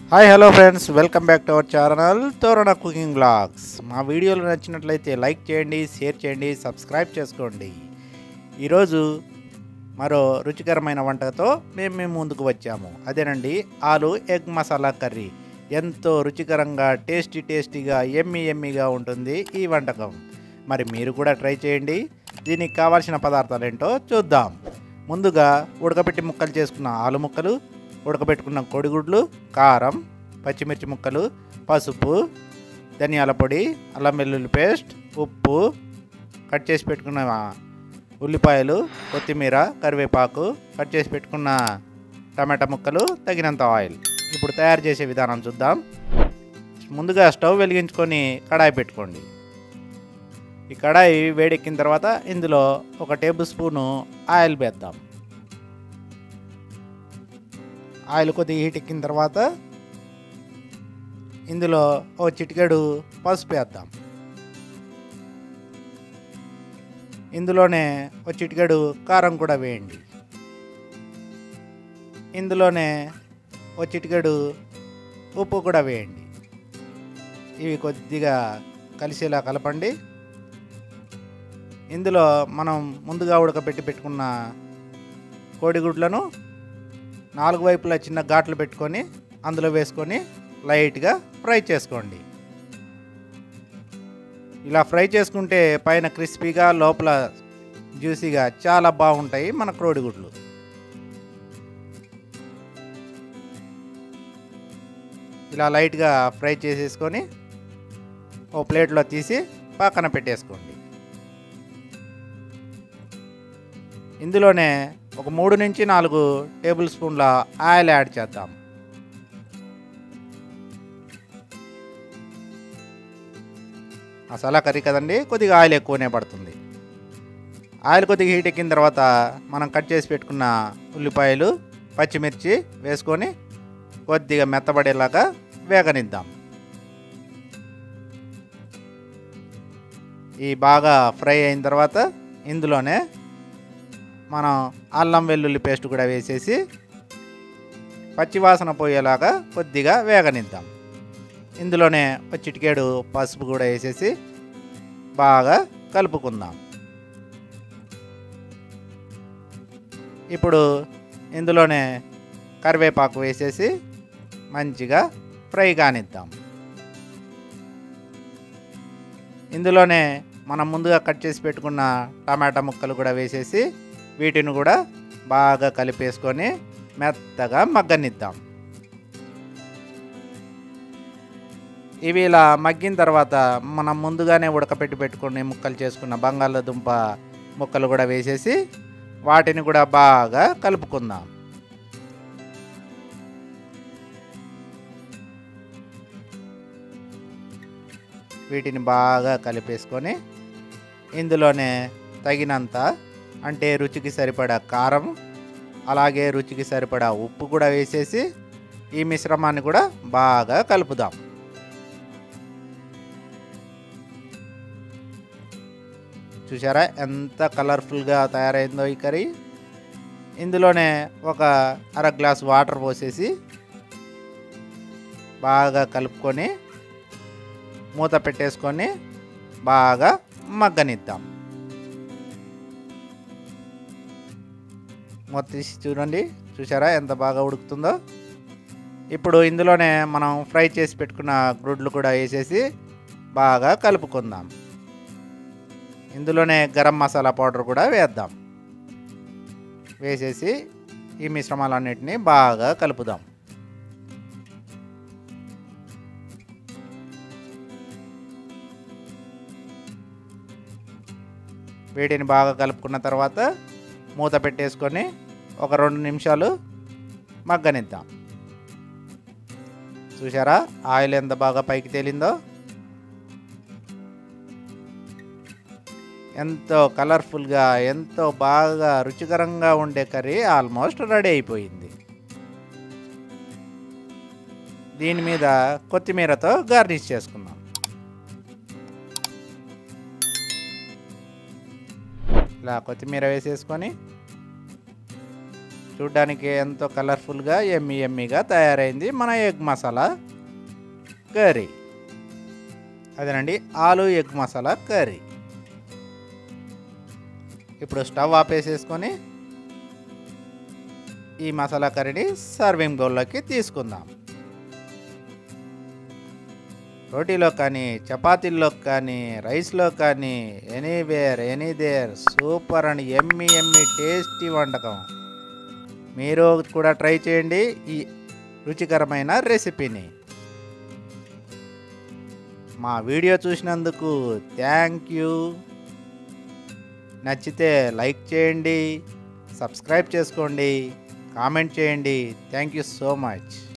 hi hello friends welcome back to our channel Torana cooking blogs మా వీడియోలు నచ్చినట్లయితే like చేయండి షేర్ చేయండి సబ్స్క్రైబ్ చేసుకోండి ఈరోజు మరో రుచికరమైన వంటతో మేము మేము ముందుకు వచ్చాము అదేనండి ఆలు ఎగ్ మసాలా కర్రీ ఎంతో రుచికరంగా టేస్టీ టేస్టీగా ఎమ్మి ఎమ్మిగా ఉంటుంది ఈ వంటకం మరి మీరు కూడా ట్రై చేయండి దీనికి కావాల్సిన పదార్థాలు ఏంటో చూద్దాం ముందుగా ఉడకబెట్టి ముక్కలు చేసుకున్న ఆలు ముక్కలు ఉడకబెట్టుకున్న కోడిగుడ్లు కారం పచ్చిమిర్చి ముక్కలు పసుపు ధనియాల పొడి అల్లం వెల్లుల్లి పేస్ట్ ఉప్పు కట్ చేసి పెట్టుకున్న ఉల్లిపాయలు కొత్తిమీర కరివేపాకు కట్ చేసి పెట్టుకున్న టమాటా ముక్కలు తగినంత ఆయిల్ ఇప్పుడు తయారు చేసే విధానం చూద్దాం ముందుగా స్టవ్ వెలిగించుకొని కడాయి పెట్టుకోండి ఈ కడాయి వేడెక్కిన తర్వాత ఇందులో ఒక టేబుల్ స్పూను ఆయిల్ వేద్దాం ఆయిల్ కొద్దిగా హీట్ ఎక్కిన తర్వాత ఇందులో ఓ చిటికెడు పసుపు వేద్దాం ఇందులోనే ఓ చిటికెడు కారం కూడా వేయండి ఇందులోనే ఓ చిటికెడు ఉప్పు కూడా వేయండి ఇవి కొద్దిగా కలిసేలా కలపండి ఇందులో మనం ముందుగా ఉడకబెట్టి పెట్టుకున్న కోడిగుడ్లను నాలుగు వైపులా చిన్న ఘాట్లు పెట్టుకొని అందులో వేసుకొని లైట్గా ఫ్రై చేసుకోండి ఇలా ఫ్రై చేసుకుంటే పైన క్రిస్పీగా లోపల జ్యూసీగా చాలా బాగుంటాయి మన కోడిగుడ్లు ఇలా లైట్గా ఫ్రై చేసేసుకొని ఓ ప్లేట్లో తీసి పక్కన పెట్టేసుకోండి ఇందులోనే ఒక మూడు నుంచి నాలుగు టేబుల్ స్పూన్ల ఆయిల్ యాడ్ చేద్దాం మసాలా కర్రీ కదండి కొద్దిగా ఆయిల్ ఎక్కువనే పడుతుంది ఆయిల్ కొద్దిగా హీట్ ఎక్కిన తర్వాత మనం కట్ చేసి పెట్టుకున్న ఉల్లిపాయలు పచ్చిమిర్చి వేసుకొని కొద్దిగా మెత్తబడేలాగా వేగనిద్దాం ఈ బాగా ఫ్రై అయిన తర్వాత ఇందులోనే మనం అల్లం వెల్లుల్లి పేస్ట్ కూడా వేసేసి పచ్చివాసన పోయేలాగా కొద్దిగా వేగనిద్దాం ఇందులోనే ఒక చిటికేడు పసుపు కూడా వేసేసి బాగా కలుపుకుందాం ఇప్పుడు ఇందులోనే కరివేపాకు వేసేసి మంచిగా ఫ్రై కానిద్దాం ఇందులోనే మనం ముందుగా కట్ చేసి పెట్టుకున్న టమాటా ముక్కలు కూడా వేసేసి వీటిని కూడా బాగా కలిపేసుకొని మెత్తగా మగ్గనిద్దాం ఇవి ఇలా మగ్గిన తర్వాత మనం ముందుగానే ఉడకపెట్టి పెట్టుకుని ముక్కలు చేసుకున్న బంగాళదుంప ముక్కలు కూడా వేసేసి వాటిని కూడా బాగా కలుపుకుందాం వీటిని బాగా కలిపేసుకొని ఇందులోనే తగినంత అంటే రుచికి సరిపడా కారం అలాగే రుచికి సరిపడా ఉప్పు కూడా వేసేసి ఈ మిశ్రమాన్ని కూడా బాగా కలుపుదాం చూసారా ఎంత కలర్ఫుల్గా తయారైందో ఈ కర్రీ ఇందులోనే ఒక అర గ్లాస్ వాటర్ పోసేసి బాగా కలుపుకొని మూత పెట్టేసుకొని బాగా మగ్గనిద్దాం మూత తీసి చూడండి చూసారా ఎంత బాగా ఉడుకుతుందో ఇప్పుడు ఇందులోనే మనం ఫ్రై చేసి పెట్టుకున్న గుడ్లు కూడా వేసేసి బాగా కలుపుకుందాం ఇందులోనే గరం మసాలా పౌడర్ కూడా వేద్దాం వేసేసి ఈ మిశ్రమాలన్నిటిని బాగా కలుపుదాం వీటిని బాగా కలుపుకున్న తర్వాత మూత పెట్టేసుకొని ఒక రెండు నిమిషాలు మగ్గనిద్దాం చూసారా ఆయిల్ ఎంత బాగా పైకి తేలిందో ఎంతో కలర్ఫుల్గా ఎంతో బాగా రుచికరంగా ఉండే కర్రీ ఆల్మోస్ట్ రెడీ అయిపోయింది దీని మీద కొత్తిమీరతో గార్నిష్ చేసుకుందాం ఇలా కొత్తిమీర వేసేసుకొని చూడ్డానికి ఎంతో కలర్ఫుల్గా ఎమ్మి ఎమ్మిగా తయారైంది మన ఎగ్ మసాలా కర్రీ అదేనండి ఆలు ఎగ్ మసాలా కర్రీ ఇప్పుడు స్టవ్ ఆపేసేసుకొని ఈ మసాలా కర్రీని సర్వింగ్ బౌల్లోకి తీసుకుందాం రోటీలో కానీ చపాతీల్లో కానీ రైస్లో కానీ anywhere any there super and yummy yummy tasty వంటకం మీరు కూడా ట్రై చేయండి ఈ రుచికరమైన రెసిపీని మా వీడియో చూసినందుకు థ్యాంక్ యూ నచ్చితే లైక్ చేయండి సబ్స్క్రైబ్ చేసుకోండి కామెంట్ చేయండి థ్యాంక్ యూ సో మచ్